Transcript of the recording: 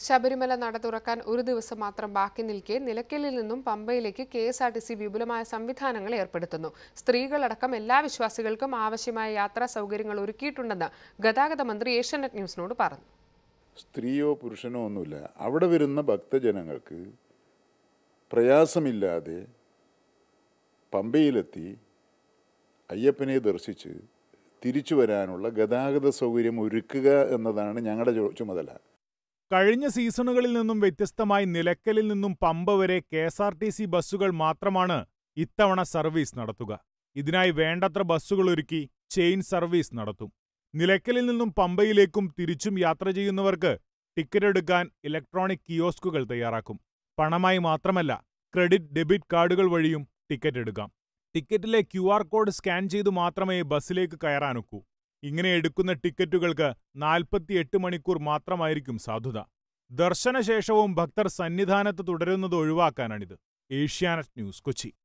ശബരിമല നട തുറക്കാൻ ഒരു ദിവസം മാത്രം ബാക്കി നിൽക്കെ നിലയ്ക്കലിൽ നിന്നും പമ്പയിലേക്ക് K S R T C വിപുലമായ സംവിധാനങ്ങൾ ഏർപ്പെടുത്തുന്നു സ്ത്രീകളടക്കം എല്ലാ വിശ്വാസികൾക്കും ആവശ്യമായ യാത്രാ സൗകര്യങ്ങൾ ഒരുക്കിയിട്ടുണ്ടെന്ന് ഗതാഗത മന്ത്രി ഏഷ്യാനെറ്റ് ന്യൂസിനോട് പറഞ്ഞു സ്ത്രീയോ പുരുഷനോ ഒന്നുമില്ല അവിടെ വരുന്ന ഭക്തജനങ്ങൾക്ക് പ്രയാസമില്ലാതെ പമ്പയിലെത്തി അയ്യപ്പനെ ദർശിച്ച് തിരിച്ചു വരാനുള്ള ഗതാഗത സൗകര്യം ഒരുക്കുക എന്നതാണ് ഞങ്ങളുടെ ചു- ചുമതല കഴിഞ്ഞ സീസണുകളിൽ നിന്നും വ്യത്യസ്തമായി നിലയ്ക്കലിൽ നിന്നും പമ്പ വരെ K S R T C ബസ്സുകൾ മാത്രമാണ് ഇത്തവണ സർവീസ് നടത്തുക ഇതിനായി വേണ്ടത്ര ബസ്സുകൾ ഒരുക്കി ചെയിൻ സർവീസ് നടത്തും നിലയ്ക്കലിൽ നിന്നും പമ്പയിലേക്കും തിരിച്ചും യാത്ര ചെയ്യുന്നവർക്ക് ടിക്കറ്റ് എടുക്കാൻ ഇലക്ട്രോണിക് കിയോസ്കുകൾ തയ്യാറാക്കും പണമായി മാത്രമല്ല ക്രെഡിറ്റ് ഡെബിറ്റ് കാർഡുകൾ വഴിയും ടിക്കറ്റ് എടുക്കാം ടിക്കറ്റിലെ ക്യു ആർ കോഡ് സ്കാൻ ചെയ്തു മാത്രമേ ബസ്സിലേക്ക് കയറാനൊക്കൂ ഇങ്ങനെ എടുക്കുന്ന ടിക്കറ്റുകൾക്ക് നാൽപ്പത്തിയെട്ട് മണിക്കൂർ മാത്രമായിരിക്കും സാധുത ദർശനശേഷവും ഭക്തർ സന്നിധാനത്ത് തുടരുന്നത് ഒഴിവാക്കാനാണിത് ഏഷ്യാനെറ്റ് ന്യൂസ് കൊച്ചി